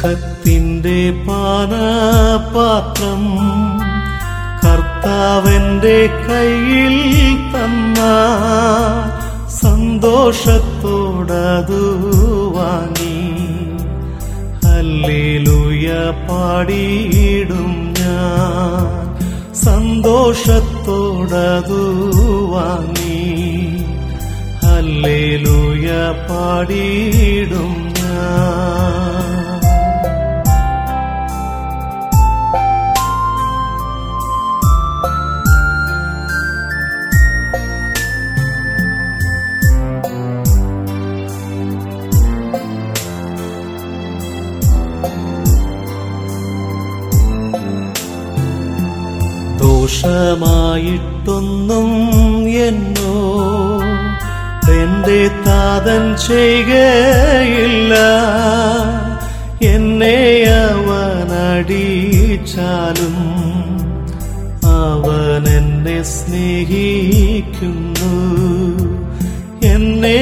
ദുഃഖത്തിൻ്റെ പാനപാത്രം കർത്താവന്റെ കയ്യിൽ തന്ന സന്തോഷത്തോടതു വാങ്ങി ഹല്ലേലൂയ പാടിയിടും ഞാൻ സന്തോഷത്തോടതു വാങ്ങി ഹല്ലേലൂയ പാടിയിടും ഞാൻ ദോഷമായിട്ടൊന്നും എന്നോ എന്റെ താതൻ ചെയ്യുകയില്ല എന്നെ അവനടിച്ചാലും അവൻ എന്നെ സ്നേഹിക്കുന്നു എന്നെ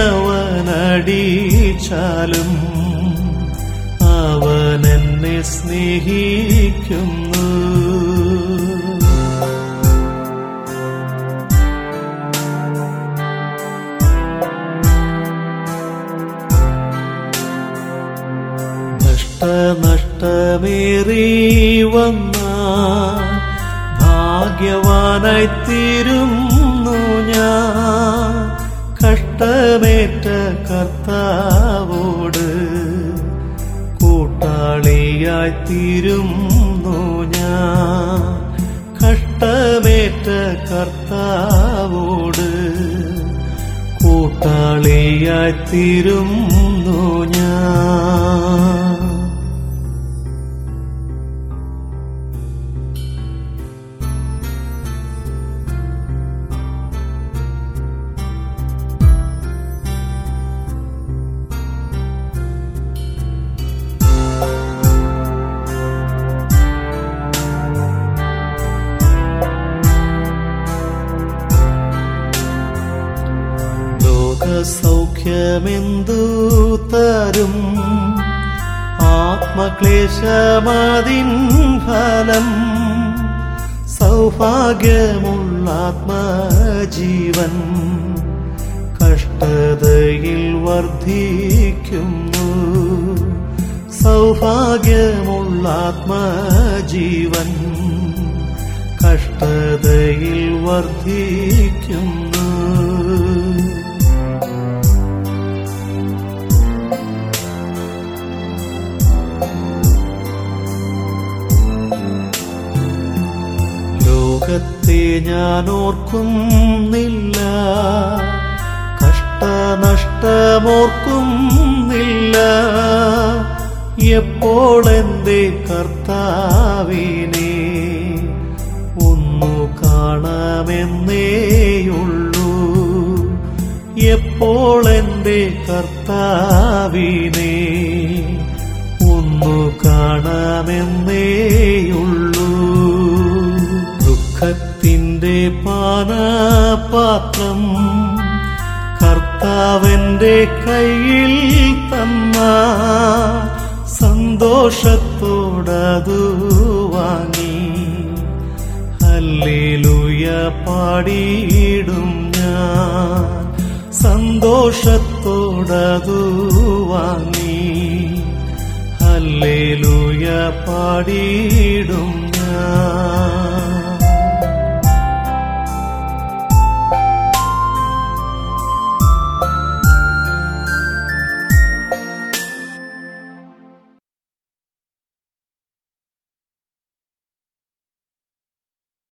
അവനടിച്ചാലും അവൻ എന്നെ സ്നേഹിക്കുന്നു നഷ്ടനഷ്ടമേറി വന്ന ഭാഗ്യവാനായി തീരുന്നു ഞാൻ കഷ്ടമേറ്റ കർത്താവോട് കൂട്ടാളിയായി തീരുന്നു ഞാൻ കഷ്ടമേറ്റ കർത്താവോട് കൂട്ടാളിയായി തീരുന്നു ഞാൻ ലോകസൗഖ്യമെന്തു തരും ആത്മക്ലേശമാതിൻ ഫലം സൗഭാഗ്യമുള്ള ആത്മജീവൻ കഷ്ടതയിൽ വർദ്ധിക്കുന്നു സൗഭാഗ്യമുള്ള ആത്മജീവൻ കഷ്ടതയിൽ വർദ്ധിക്കുന്നു ലോകത്തെ ഞാൻ ഓർക്കുന്നില്ല കഷ്ടനഷ്ടമോർക്കുന്നില്ല എപ്പോൾ എന്റെ കർത്താവിനെ ഒന്നു കാണാമെന്നേയുള്ളൂ എപ്പോൾ എന്റെ കർത്താവിനെ ഒന്നു കാണാമെന്നേയുള്ളൂ ദുഃഖത്തിൻ്റെ പാനപാത്രം കർത്താവന്റെ കയ്യിൽ തന്ന സന്തോഷത്തോടതു വാങ്ങി ഹല്ലേലൂയ പാടിയിടും ഞാൻ സന്തോഷത്തോടതു വാങ്ങി ഹല്ലേലൂയ പാടിയിടും ഞാൻ